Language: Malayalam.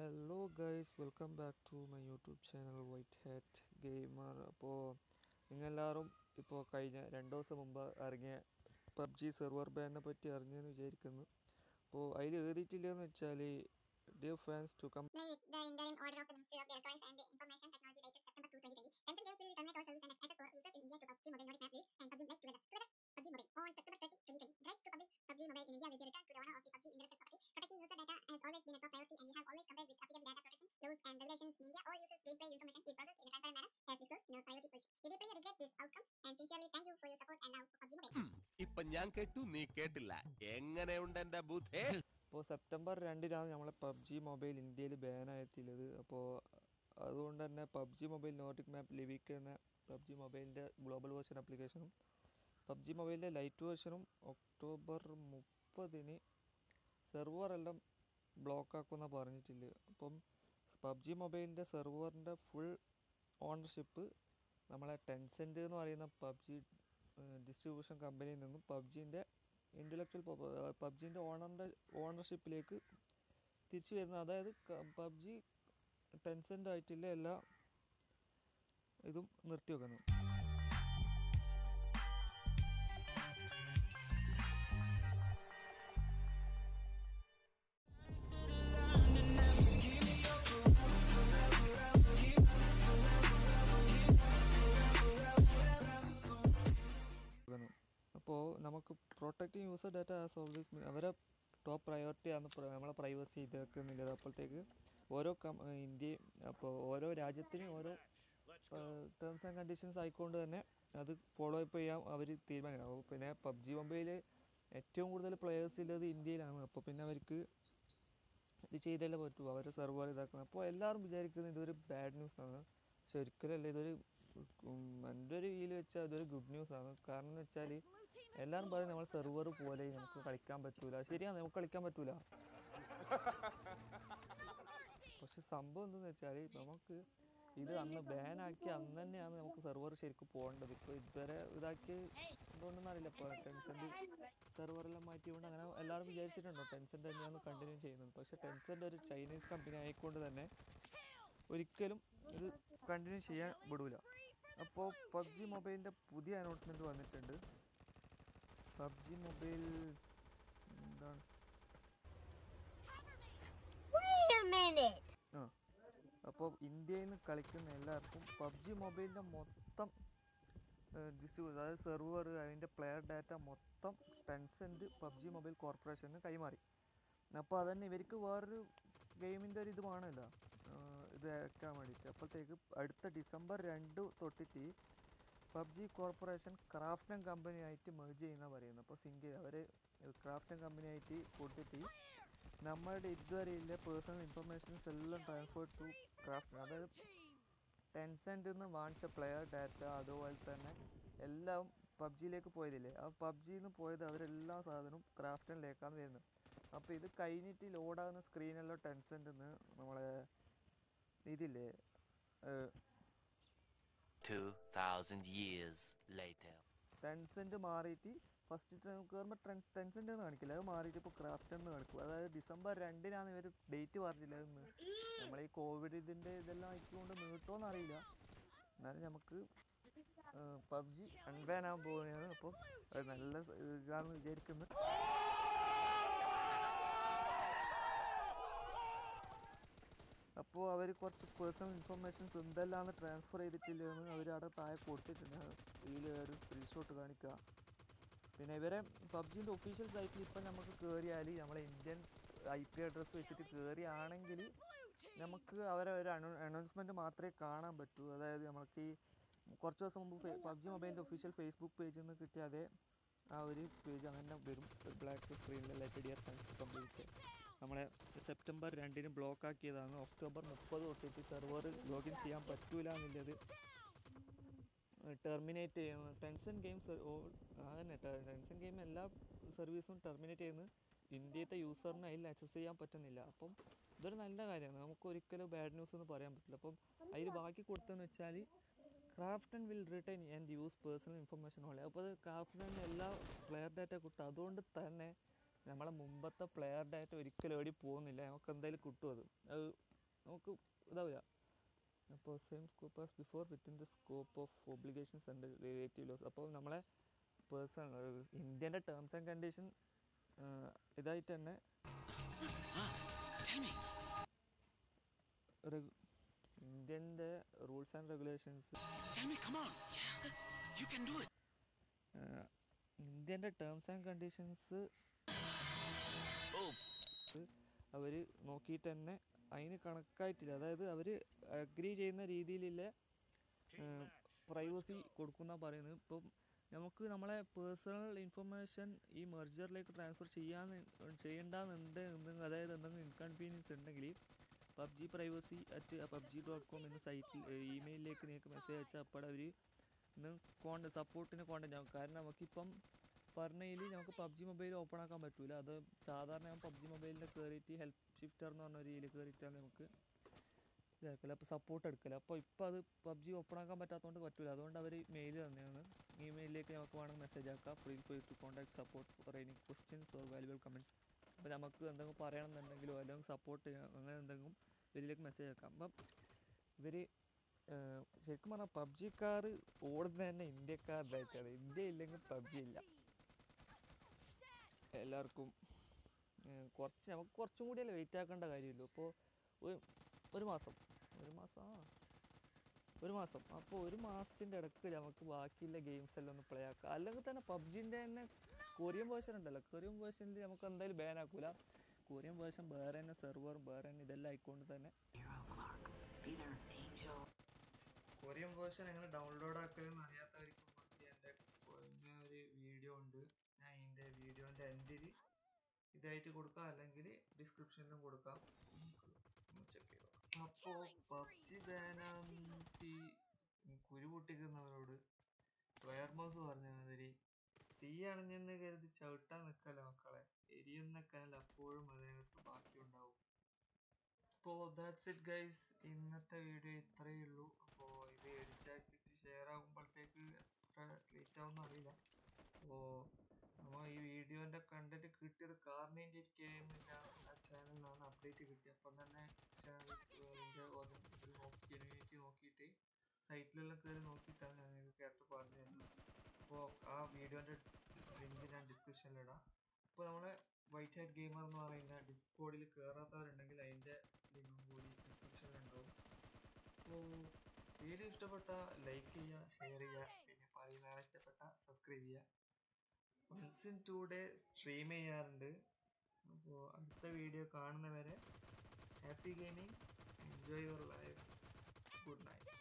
Hello guys welcome back to my YouTube channel white hat gamer അപ്പോൾ നിങ്ങളെല്ലാവരും ഇപ്പോൾ കഴിഞ്ഞ രണ്ട് ദിവസം മുമ്പ് ഇറങ്ങിയ പബ്ജി സെർവർ ബാനിനെ പറ്റി അറിഞ്ഞെന്ന് വിചാരിക്കുന്നു അപ്പോൾ അതിൽ എഴുതിയിട്ടില്ലെന്ന് വെച്ചാൽ dear fans to come May with the interim order of the Ministry of Electronics and Information Technology dated September 2, 2020, Tencent Games will terminate all service and access for users in India to PUBG Mobile Nordic Map List and PUBG Lite together. Together, PUBG Mobile. On September 30, 2020, the rights to public PUBG Mobile in India will be returned to the owner of the PUBG intellectual property. Protecting user data has always been a top priority and we have always complied with applicable data protection laws and regulations in India. All users' gameplay information is processed in a transparent manner as disclosed in our privacy policy. We deeply regret this outcome and sincerely thank you for your support and love for PUBG Mobile. ഇപ്പൊ ഞാൻ കേട്ടു നീ കേട്ടില്ല എങ്ങനെയുണ്ട് എന്റെ ബുദ്ധേ ഇപ്പോൾ സെപ്റ്റംബർ രണ്ടിനാണ് നമ്മളെ പബ്ജി മൊബൈൽ ഇന്ത്യയിൽ ബാനായിട്ടുള്ളത് അപ്പോൾ അതുകൊണ്ട് തന്നെ PUBG mobile Nordic map Livik എന്ന പബ്ജി മൊബൈലിൻ്റെ ഗ്ലോബൽ വേർഷൻ ആപ്ലിക്കേഷനും പബ്ജി മൊബൈലിൻ്റെ ലൈറ്റ് വേർഷനും ഒക്ടോബർ മുപ്പതിന് സെർവറെല്ലാം ബ്ലോക്ക് ആക്കുമെന്ന് പറഞ്ഞിട്ടില്ല അപ്പം പബ്ജി മൊബൈലിൻ്റെ സെർവറിൻ്റെ ഫുൾ ഓണർഷിപ്പ് നമ്മളെ ടെൻസെൻ്റ് എന്ന് പറയുന്ന പബ്ജി ഡിസ്ട്രിബ്യൂഷൻ കമ്പനിയിൽ നിന്നും പബ്ജീൻ്റെ ഇൻ്റലക്ച്വൽ പബ്ജീൻ്റെ ഓണറിൻ്റെ ഓണർഷിപ്പിലേക്ക് തിരിച്ചു വരുന്നത് അതായത് പബ്ജി ടെൻസെൻ്റ് ആയിട്ടുള്ള എല്ലാ ഇതും നിർത്തിവെക്കുന്നു അപ്പോൾ നമുക്ക് protecting user data as always അവരെ ടോപ്പ് പ്രയോറിറ്റി ആണ് പ്ര- നമ്മളെ പ്രൈവസി ഇതാക്കുന്നില്ലത് അപ്പോഴത്തേക്ക് ഓരോ കം ഇന്ത്യ അപ്പോൾ ഓരോ രാജ്യത്തിനും ഓരോ ടേംസ് ആൻഡ് കണ്ടീഷൻസ് ആയിക്കൊണ്ട് തന്നെ അത് ഫോളോ അപ്പ് ചെയ്യാൻ അവർ തീരുമാനിക്കണം അപ്പോൾ പിന്നെ പബ്ജി മൊബൈൽ ഏറ്റവും കൂടുതൽ പ്ലെയേഴ്സ് ഉള്ളത് ഇന്ത്യയിലാണ് അപ്പോൾ പിന്നെ അവർക്ക് ഇത് ചെയ്തല്ലേ പറ്റൂ അവർ സെർവർ ഇതാക്കണം അപ്പോൾ എല്ലാവരും വിചാരിക്കുന്നത് ഇതൊരു ബാഡ് ന്യൂസ് ആണ് പക്ഷെ ഒരിക്കലല്ല ഇതൊരു ഉം, എൻ്റെ ഒരു ഇതിൽ വെച്ചാൽ ഇതൊരു ഗുഡ് ന്യൂസ് ആണ് കാരണം എന്ന് വെച്ചാൽ എല്ലാവരും പറയും നമ്മൾ സെർവർ പോലെ നമുക്ക് കളിക്കാൻ പറ്റൂല ശരിയാണ് നമുക്ക് കളിക്കാൻ പറ്റൂല പക്ഷെ സംഭവം എന്തെന്ന് വെച്ചാൽ നമുക്ക് ഇത് അന്ന് ബാൻ ആക്കി അന്ന് തന്നെയാണ് നമുക്ക് സെർവർ ശരിക്കും പോകേണ്ടത് ഇപ്പോൾ ഇതുവരെ ഇതാക്കി എന്തുകൊണ്ടെന്ന് അറിയില്ല ഇപ്പോൾ ടെൻസെൻ്റ് സെർവറെല്ലാം മാറ്റിക്കൊണ്ട് അങ്ങനെ എല്ലാവരും വിചാരിച്ചിട്ടുണ്ടോ ടെൻസെൻ്റ് തന്നെയാണ് കണ്ടിന്യൂ ചെയ്യുന്നത് പക്ഷേ ടെൻസെൻ്റ് ഒരു ചൈനീസ് കമ്പനി ആയിക്കൊണ്ട് തന്നെ ഒരിക്കലും ഇത് കണ്ടിന്യൂ ചെയ്യാൻ വിടൂല അപ്പോൾ പബ്ജി മൊബൈലിൻ്റെ പുതിയ അനൗൺസ്മെൻറ്റ് വന്നിട്ടുണ്ട് പബ്ജി മൊബൈൽ എന്താണ് Wait a minute! ആ അപ്പോൾ ഇന്ത്യയിൽ നിന്ന് കളിക്കുന്ന എല്ലാവർക്കും പബ്ജി മൊബൈലിൻ്റെ മൊത്തം ഡിസ്ട്രിബ്യൂട്ട് അതായത് സെർവർ അതിൻ്റെ പ്ലെയർ ഡാറ്റ മൊത്തം ടെൻസെൻറ്റ് പബ്ജി മൊബൈൽ കോർപ്പറേഷന് കൈമാറി അപ്പോൾ അതന്നെ ഇവർക്ക് വേറൊരു ഗെയിമിൻ്റെ ഒരു ഇത് വേണമല്ലോ ഇത് ഇറക്കാൻ വേണ്ടിയിട്ട് അപ്പോഴത്തേക്ക് അടുത്ത ഡിസംബർ രണ്ട് തൊട്ടിട്ട് പബ്ജി കോർപ്പറേഷൻ ക്രാഫ്റ്റൻ കമ്പനി ആയിട്ട് മെർജ് ചെയ്യുന്ന പറയുന്നത് അപ്പോൾ സിംഗ് അവർ ക്രാഫ്റ്റൻ കമ്പനി ആയിട്ട് കൊടുത്തിട്ട് നമ്മളുടെ ഇതുവരെയുള്ള പേഴ്സണൽ ഇൻഫർമേഷൻസ് എല്ലാം ട്രാൻസ്ഫർ ടു ക്രാഫ്റ്റ് അതായത് ടെൻസെൻ്റ് നിന്ന് വാങ്ങിച്ച പ്ലെയർ ഡാറ്റ അതുപോലെ തന്നെ എല്ലാം പബ്ജിയിലേക്ക് പോയതില്ലേ ആ പബ്ജിയിൽ നിന്ന് പോയത് അവരെല്ലാ സാധനവും ക്രാഫ്റ്റനിലേക്കാണ് വരുന്നത് അപ്പോൾ ഇത് കഴിഞ്ഞിട്ട് ലോഡാകുന്ന സ്ക്രീനെല്ലാം ടെൻസെൻ്റ് നിന്ന് നമ്മളെ ഇതില്ലേ ഏഹ്, 2,000 years later. ടെൻസെൻറ്റ് മാറിയിട്ട് ഫസ്റ്റ് കയറുമ്പോൾ ടെൻ ടെൻസെൻ്റ് എന്ന് കാണിക്കില്ല അത് മാറിയിട്ട് ഇപ്പോൾ ക്രാഫ്റ്റ് എന്ന് കാണിക്കും അതായത് ഡിസംബർ രണ്ടിനാണ് ഇവർ ഡേറ്റ് പറഞ്ഞില്ല എന്ന് നമ്മൾ ഈ കോവിഡ് ഇതിൻ്റെ ഇതെല്ലാം ആയിക്കൊണ്ട് നീട്ടുമോന്ന് അറിയില്ല എന്നാലും നമുക്ക് പബ്ജി അൺബാൻ ആകാൻ പോവുകയാണ് അപ്പോൾ അത് നല്ല ഇതാണെന്ന് വിചാരിക്കുന്നു അപ്പോൾ അവർ കുറച്ച് പേഴ്സണൽ ഇൻഫർമേഷൻസ് എന്തെല്ലാം ട്രാൻസ്ഫർ ചെയ്തിട്ടില്ലെന്ന് അവർ അവിടെ താഴെ കൊടുത്തിട്ടുണ്ട് ഇതിൽ ഒരു സ്ക്രീൻഷോട്ട് കാണിക്കുക പിന്നെ ഇവരെ പബ്ജിൻ്റെ ഒഫീഷ്യൽ സൈറ്റിൽ ഇപ്പം നമുക്ക് കയറിയാൽ നമ്മളെ ഇന്ത്യൻ ഐ പി അഡ്രസ്സ് വെച്ചിട്ട് കയറിയാണെങ്കിൽ നമുക്ക് അവരെ ഒരു അനൗൺസ്മെൻറ്റ് മാത്രമേ കാണാൻ പറ്റൂ അതായത് നമുക്ക് ഈ കുറച്ച് ദിവസം മുമ്പ് പബ്ജി മൊബൈലിൻ്റെ ഒഫീഷ്യൽ ഫേസ്ബുക്ക് പേജിൽ നിന്ന് കിട്ടിയ അതേ ആ ഒരു പേജ് അങ്ങനെ വരും ഒരു ബ്ലാക്ക് സ്ക്രീനിൽ ലൈറ്റ് ഡിയർ ഫ്രണ്ട്സ് കംപ്ലീറ്റ് നമ്മളെ സെപ്റ്റംബർ രണ്ടിന് ബ്ലോക്ക് ആക്കിയതാണ് ഒക്ടോബർ മുപ്പത് തൊട്ടിട്ട് സെർവർ ലോഗിൻ ചെയ്യാൻ പറ്റൂല എന്നുള്ളത് ടെർമിനേറ്റ് ചെയ്യുന്നു ടെൻസൺ ഗെയിംസ് അതന്നെ ടെൻസൺ ഗെയിം എല്ലാ സർവീസും ടെർമിനേറ്റ് ചെയ്യുന്നത് ഇന്ത്യത്തെ യൂസറിന് അതിൽ ആക്സസ് ചെയ്യാൻ പറ്റുന്നില്ല അപ്പം ഇതൊരു നല്ല കാര്യമാണ് നമുക്ക് ഒരിക്കലും ബാഡ് ന്യൂസ് എന്ന് പറയാൻ പറ്റില്ല അപ്പം അതിൽ ബാക്കി കൊടുത്തതെന്ന് വെച്ചാൽ Krafton will return and use personal information only അപ്പോൾ അത് ക്രാഫ്റ്റൺ എല്ലാ പ്ലെയർ ഡാറ്റ കിട്ടും അതുകൊണ്ട് തന്നെ നമ്മളെ മുമ്പത്തെ പ്ലെയർ ഡാറ്റ ഒരിക്കലും എവിടെ പോകുന്നില്ല നമുക്ക് എന്തായാലും കിട്ടും അത് അത് നമുക്ക് ഇതാവില്ല അപ്പോൾ same scope as before within the scope of obligations and relative loss അപ്പോൾ നമ്മളെ പേഴ്സണൽ ഇന്ത്യൻ്റെ ടേംസ് ആൻഡ് കണ്ടീഷൻ ഇതായിട്ട് തന്നെ reg- ഇന്ത്യൻ്റെ റൂൾസ് ആൻഡ് റെഗുലേഷൻസ് ഇന്ത്യൻ്റെ ടേംസ് ആൻഡ് കണ്ടീഷൻസ് അവർ നോക്കിയിട്ട് തന്നെ അതിന് കണക്കായിട്ടില്ല അതായത് അവർ അഗ്രി ചെയ്യുന്ന രീതിയിലുള്ള പ്രൈവസി കൊടുക്കുന്ന പറയുന്നത് ഇപ്പം നമുക്ക് നമ്മളെ പേഴ്സണൽ ഇൻഫർമേഷൻ ഈ മെർജറിലേക്ക് ട്രാൻസ്ഫർ ചെയ്യാന്ന് ചെയ്യേണ്ടെന്നുണ്ട് എന്തെങ്കിലും അതായത് എന്തെങ്കിലും ഇൻകൺവീനിയൻസ് ഉണ്ടെങ്കിൽ PUBG privacy at PUBG dot com എന്ന സൈറ്റിൽ ഇമെയിലിലേക്ക് നിങ്ങൾക്ക് മെസ്സേജ് അയച്ചാൽ അപ്പോൾ അവർ ഇന്ന് കോണ്ട സപ്പോർട്ടിന് കോണ്ടാക്ട് ആവും കാരണം നമുക്കിപ്പം പറഞ്ഞതിൽ നമുക്ക് പബ്ജി മൊബൈൽ ഓപ്പൺ ആക്കാൻ പറ്റൂല അത് സാധാരണ ഞാൻ പബ്ജി മൊബൈലിൽ കയറിയിട്ട് ഹെൽപ്പ് ഷിഫ്റ്റർ എന്ന് പറഞ്ഞ രീതിയിൽ കയറിയിട്ടാണ് നമുക്ക് ഇതാക്കല അപ്പോൾ സപ്പോർട്ട് എടുക്കല അപ്പോൾ ഇപ്പോൾ അത് പബ്ജി ഓപ്പൺ ആക്കാൻ പറ്റാത്തതുകൊണ്ട് പറ്റൂല അതുകൊണ്ട് അവർ മെയിൽ തന്നെയാണ് ഇമെയിലിലേക്ക് നമുക്ക് വേണമെങ്കിൽ മെസ്സേജ് ആക്കാം free free to contact support for any questions or valuable comments അപ്പോൾ നമുക്ക് എന്തെങ്കിലും പറയണമെന്നുണ്ടെങ്കിലോ അല്ലെങ്കിൽ സപ്പോർട്ട് ചെയ്യാം അങ്ങനെ എന്തെങ്കിലും ഇതിലേക്ക് മെസ്സേജ് ആക്കാം അപ്പം ഇവർ ശരിക്കും പറഞ്ഞാൽ പബ്ജിക്കാർ ഓടുന്നത് തന്നെ ഇന്ത്യക്കാരുടെയൊക്കെയാണ് ഇന്ത്യ ഇല്ലെങ്കിൽ പബ്ജി ഇല്ല എല്ലാവർക്കും ഏഹ് കുറച്ച് നമുക്ക് കുറച്ചും കൂടിയല്ലേ വെയിറ്റ് ആക്കേണ്ട കാര്യമുള്ളൂ അപ്പോൾ ഒരു ഒരു മാസം ഒരു മാസം ആ ഒരു മാസം അപ്പോൾ ഒരു മാസത്തിൻ്റെ ഇടയ്ക്ക് നമുക്ക് ബാക്കിയുള്ള ഗെയിംസ് എല്ലാം ഒന്ന് പ്ലേ ആക്കാം അല്ലെങ്കിൽ തന്നെ പബ്ജിൻ്റെ തന്നെ കൊറിയൻ വേർഷൻ ഉണ്ടല്ലോ കൊറിയൻ വേർഷനിൽ നമുക്ക് എന്തായാലും ബാൻ ആക്കൂല കൊറിയൻ വേർഷൻ വേറെ തന്നെ സെർവറും വേറെ തന്നെ ഇതെല്ലാം ആയിക്കൊണ്ട് തന്നെ കൊറിയൻ വേർഷൻ എങ്ങനെ ഡൗൺലോഡ് ആക്കലെന്ന് അറിയാത്തവർക്കും വേണ്ടി എൻ്റെ കുഞ്ഞ ഒരു വീഡിയോ ഉണ്ട് ഞാൻ ഇതിൻ്റെ വീഡിയോൻ്റെ എൻഡിൽ ഇതായിട്ട് കൊടുക്കാം അല്ലെങ്കിൽ ഡിസ്ക്രിപ്ഷനിലും കൊടുക്കാം ചെക്ക് ചെയ്തോ അപ്പോൾ പബ്ജി ബാനാക്കി കുരു പൊട്ടിക്കുന്നവരോട് വയർ മൗസ് പറഞ്ഞ മാതിരി തീ അണഞ്ഞെന്ന് കരുതി ചവിട്ടാൻ നിൽക്കല്ല മക്കളെ എരിയുന്നൊക്കെ അപ്പോഴും അതിനകത്ത് ബാക്കിയുണ്ടാവും അപ്പോൾ ദാറ്റ്സ് ഇറ്റ് ഗൈസ് ഇന്നത്തെ വീഡിയോ ഇത്രയേ ഉള്ളൂ അപ്പോൾ ഇത് എഡിറ്റ് ആക്കിയിട്ട് ഷെയർ ആകുമ്പോഴത്തേക്ക് എത്ര ലേറ്റ് ആവുമെന്ന് അറിയില്ല അപ്പോൾ നമ്മൾ ഈ വീഡിയോൻ്റെ കണ്ടന്റ് കിട്ടിയത് കാർണേൻ്റെ കെ എമ്മിൻ്റെ ആ ചാനലിൽ നിന്നാണ് അപ്ഡേറ്റ് കിട്ടിയത് അപ്പം തന്നെ ചാനൽ ഇതിൻ്റെ ഇതിൽ നോക്കി ജെനുവിനിറ്റി നോക്കിയിട്ട് സൈറ്റിലെല്ലാം കയറി നോക്കിയിട്ടാണ് ഞാൻ നിങ്ങൾക്ക് കറക്റ്റ് പറഞ്ഞു തരുന്നത് അപ്പോൾ ആ വീഡിയോൻ്റെ ലിങ്ക് ഞാൻ ഡിസ്ക്രിപ്ഷനിലിടാം ഇപ്പോൾ നമ്മളെ വൈറ്റ് ഹാറ്റ് ഗെയിമർ എന്ന് പറയുന്ന ഡിസ്കോഡിൽ കയറാത്തവരുണ്ടെങ്കിൽ അതിൻ്റെ ലിങ്കും കൂടി ഡിസ്ക്രിപ്ഷനിലുണ്ടാവും അപ്പോൾ വീഡിയോ ഇഷ്ടപ്പെട്ട ലൈക്ക് ചെയ്യുക ഷെയർ ചെയ്യുക പിന്നെ പറയുന്നതാണ് ഇഷ്ടപ്പെട്ട സബ്സ്ക്രൈബ് ചെയ്യുക once in two day stream ചെയ്യാറുണ്ട് അപ്പോൾ അടുത്ത വീഡിയോ കാണുന്നവരെ happy gaming enjoy your life good night